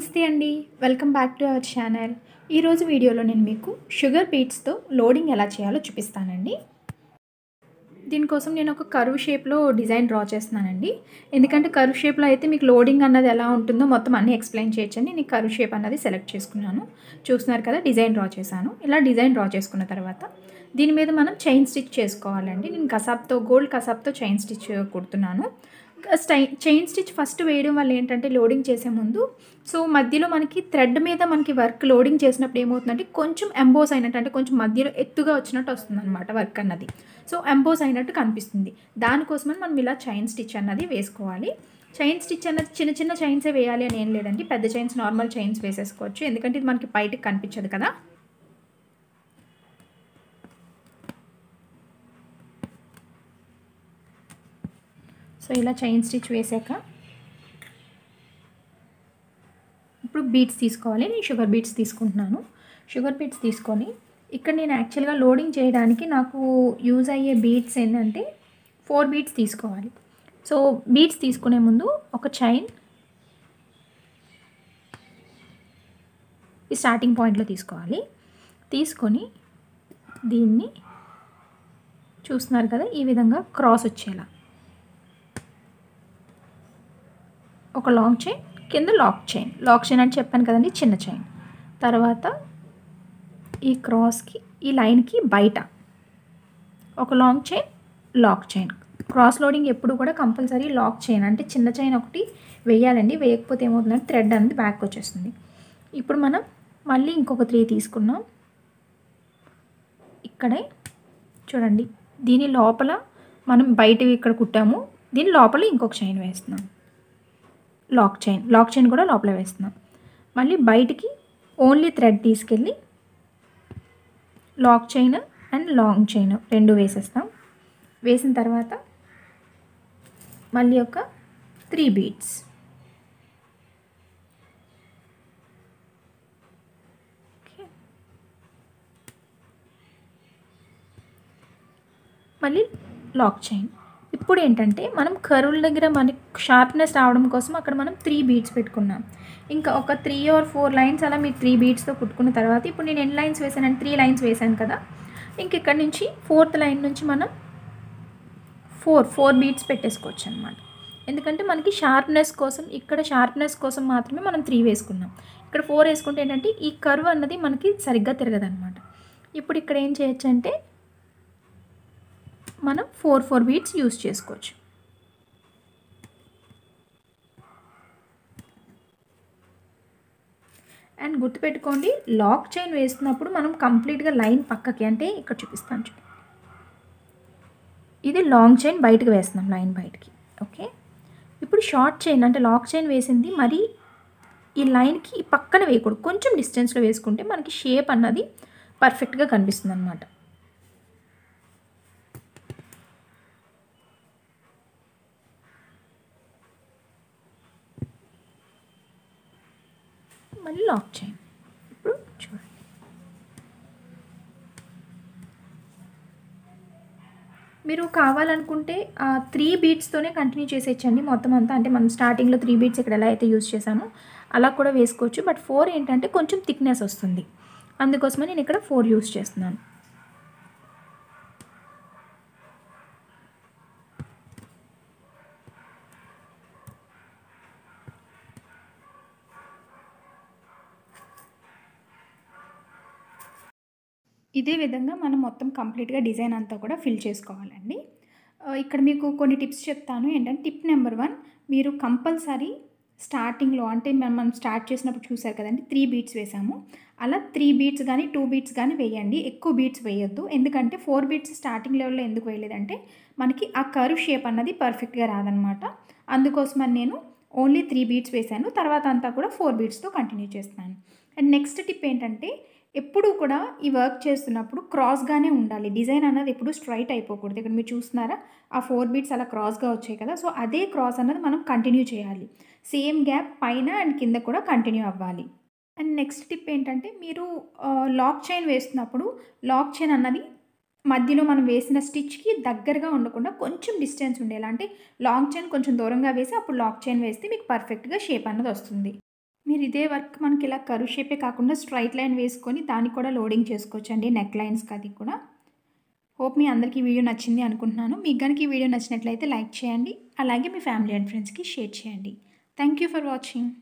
నమస్తే అండి welcome back to our channel ఈరోజు వీడియోలో నేను మీకు షుగర్ బీట్స్తో లోడింగ్ ఎలా చేయాలో చూపిస్తానండి దీనికోసం నేను ఒక కరువు షేప్లో డిజైన్ డ్రా చేస్తున్నానండి ఎందుకంటే కరువు షేప్లో అయితే మీకు లోడింగ్ అన్నది ఎలా ఉంటుందో మొత్తం అన్నీ ఎక్స్ప్లెయిన్ చేయొచ్చని నేను కరువు షేప్ అన్నది సెలెక్ట్ చేసుకున్నాను చూస్తున్నారు కదా డిజైన్ డ్రా చేశాను ఇలా డిజైన్ డ్రా చేసుకున్న తర్వాత దీని మీద మనం చైన్ స్టిచ్ చేసుకోవాలండి నేను కసాబ్తో గోల్డ్ కసాబ్తో చైన్ స్టిచ్ కుడుతున్నాను స్టై చైన్ స్టిచ్ ఫస్ట్ వేయడం వల్ల ఏంటంటే లోడింగ్ చేసే ముందు సో మధ్యలో మనకి థ్రెడ్ మీద మనకి వర్క్ లోడింగ్ చేసినప్పుడు ఏమవుతుందంటే కొంచెం ఎంబోస్ అయినట్టు అంటే కొంచెం మధ్యలో ఎత్తుగా వచ్చినట్టు వస్తుంది అనమాట వర్క్ అన్నది సో ఎంబోస్ అయినట్టు కనిపిస్తుంది దానికోసమని మనం ఇలా చైన్ స్టిచ్ అన్నది వేసుకోవాలి చైన్ స్టిచ్ అన్నది చిన్న చిన్న చైన్సే వేయాలి అని ఏం లేదండి పెద్ద చైన్స్ నార్మల్ చైన్స్ వేసేసుకోవచ్చు ఎందుకంటే ఇది మనకి బయటకు కనిపించదు కదా సో ఇలా చైన్ స్టిచ్ వేసాక ఇప్పుడు బీట్స్ తీసుకోవాలి నేను షుగర్ బీట్స్ తీసుకుంటున్నాను షుగర్ బీట్స్ తీసుకొని ఇక్కడ నేను యాక్చువల్గా లోడింగ్ చేయడానికి నాకు యూజ్ అయ్యే బీట్స్ ఏంటంటే ఫోర్ బీట్స్ తీసుకోవాలి సో బీట్స్ తీసుకునే ముందు ఒక చైన్ ఈ స్టార్టింగ్ పాయింట్లో తీసుకోవాలి తీసుకొని దీన్ని చూస్తున్నారు కదా ఈ విధంగా క్రాస్ వచ్చేలా ఒక లాంగ్ చైన్ కింద లాక్ చైన్ లాక్ చైన్ అని చెప్పాను కదండి చిన్న చైన్ తర్వాత ఈ క్రాస్కి ఈ లైన్కి బయట ఒక long chain lock chain cross loading ఎప్పుడు కూడా కంపల్సరీ లాక్ చైన్ అంటే చిన్న చైన్ ఒకటి వేయాలండి వేయకపోతే ఏమవుతుందంటే థ్రెడ్ అనేది బ్యాక్ వచ్చేస్తుంది ఇప్పుడు మనం మళ్ళీ ఇంకొక త్రీ తీసుకున్నాం ఇక్కడే చూడండి దీని లోపల మనం బయట ఇక్కడ కుట్టాము దీని లోపల ఇంకొక చైన్ వేస్తున్నాం లాక్ చైన్ లాక్ చైన్ కూడా లోపల వేస్తున్నాం మళ్ళీ బయటికి ఓన్లీ థ్రెడ్ తీసుకెళ్ళి lock chain and long chain రెండు వేసేస్తాం వేసిన తర్వాత మళ్ళీ ఒక త్రీ బీట్స్ మళ్ళీ లాక్ చైన్ ఇప్పుడు ఏంటంటే మనం కరువుల దగ్గర మనకి షార్ప్నెస్ రావడం కోసం అక్కడ మనం త్రీ బీట్స్ పెట్టుకున్నాం ఇంకా ఒక త్రీ ఆర్ ఫోర్ లైన్స్ అలా మీరు త్రీ బీట్స్తో కుట్టుకున్న తర్వాత ఇప్పుడు నేను ఎన్ని లైన్స్ వేసాను త్రీ లైన్స్ వేసాను కదా ఇంక ఇక్కడ నుంచి ఫోర్త్ లైన్ నుంచి మనం ఫోర్ ఫోర్ బీట్స్ పెట్టేసుకోవచ్చు అనమాట ఎందుకంటే మనకి షార్ప్నెస్ కోసం ఇక్కడ షార్ప్నెస్ కోసం మాత్రమే మనం త్రీ వేసుకున్నాం ఇక్కడ ఫోర్ వేసుకుంటే ఏంటంటే ఈ కర్వ్ అన్నది మనకి సరిగ్గా తిరగదనమాట ఇప్పుడు ఇక్కడ ఏం చేయొచ్చు అంటే మనం ఫోర్ ఫోర్ బీట్స్ యూస్ చేసుకోవచ్చు అండ్ గుర్తుపెట్టుకోండి లాక్ చైన్ వేస్తున్నప్పుడు మనం కంప్లీట్గా లైన్ పక్కకి అంటే ఇక్కడ చూపిస్తాను చూడండి ఇది లాంగ్ చైన్ బయటకు వేస్తున్నాం లైన్ బయటికి ఓకే ఇప్పుడు షార్ట్ చైన్ అంటే లాక్ చైన్ వేసింది మరి ఈ లైన్కి పక్కన వేయకూడదు కొంచెం డిస్టెన్స్లో వేసుకుంటే మనకి షేప్ అన్నది పర్ఫెక్ట్గా కనిపిస్తుంది అనమాట మళ్ళీ లాక్ చేయండి ఇప్పుడు చూడండి మీరు కావాలనుకుంటే ఆ త్రీ బీట్స్తోనే కంటిన్యూ చేసేయచ్చండి మొత్తం అంతా అంటే మనం స్టార్టింగ్లో త్రీ బీట్స్ ఇక్కడ ఎలా అయితే యూస్ చేసామో అలా కూడా వేసుకోవచ్చు బట్ ఫోర్ ఏంటంటే కొంచెం థిక్నెస్ వస్తుంది అందుకోసమే నేను ఇక్కడ ఫోర్ యూస్ చేస్తున్నాను ఇదే విధంగా మనం మొత్తం కంప్లీట్గా డిజైన్ అంతా కూడా ఫిల్ చేసుకోవాలండి ఇక్కడ మీకు కొన్ని టిప్స్ చెప్తాను ఏంటంటే టిప్ నెంబర్ వన్ మీరు కంపల్సరీ స్టార్టింగ్లో అంటే మనం మనం స్టార్ట్ చేసినప్పుడు చూసారు కదండి త్రీ బీట్స్ వేసాము అలా త్రీ బీట్స్ కానీ టూ బీట్స్ కానీ వేయండి ఎక్కువ బీట్స్ వేయొద్దు ఎందుకంటే ఫోర్ బీట్స్ స్టార్టింగ్ లెవెల్లో ఎందుకు వేయలేదంటే మనకి ఆ కర్వ్ షేప్ అన్నది పర్ఫెక్ట్గా రాదనమాట అందుకోసమని నేను ఓన్లీ త్రీ బీట్స్ వేసాను తర్వాత అంతా కూడా ఫోర్ బీట్స్తో కంటిన్యూ చేస్తున్నాను అండ్ నెక్స్ట్ టిప్ ఏంటంటే ఎప్పుడు కూడా ఈ వర్క్ చేస్తున్నప్పుడు క్రాస్గానే ఉండాలి డిజైన్ అన్నది ఎప్పుడు స్ట్రైట్ అయిపోకూడదు ఇక్కడ మీరు చూస్తున్నారా ఆ ఫోర్ బీట్స్ అలా క్రాస్గా వచ్చాయి కదా సో అదే క్రాస్ అన్నది మనం కంటిన్యూ చేయాలి సేమ్ గ్యాప్ పైన అండ్ కింద కూడా కంటిన్యూ అవ్వాలి అండ్ నెక్స్ట్ టిప్ ఏంటంటే మీరు లాక్ చైన్ వేస్తున్నప్పుడు లాక్ చైన్ అన్నది మధ్యలో మనం వేసిన స్టిచ్కి దగ్గరగా ఉండకుండా కొంచెం డిస్టెన్స్ ఉండేలా అంటే లాంగ్ చైన్ కొంచెం దూరంగా వేసి అప్పుడు లాక్ చైన్ వేస్తే మీకు పర్ఫెక్ట్గా షేప్ అన్నది వస్తుంది మీరు ఇదే వర్క్ మనకి ఇలా కరువు షేపే కాకుండా స్ట్రైట్ లైన్ వేసుకొని దాన్ని కూడా లోడింగ్ చేసుకోవచ్చండి నెక్ లైన్స్కి అది కూడా హోప్ మీ అందరికీ వీడియో నచ్చింది అనుకుంటున్నాను మీకు కనుక ఈ వీడియో నచ్చినట్లయితే లైక్ చేయండి అలాగే మీ ఫ్యామిలీ అండ్ ఫ్రెండ్స్కి షేర్ చేయండి థ్యాంక్ యూ ఫర్ వాచింగ్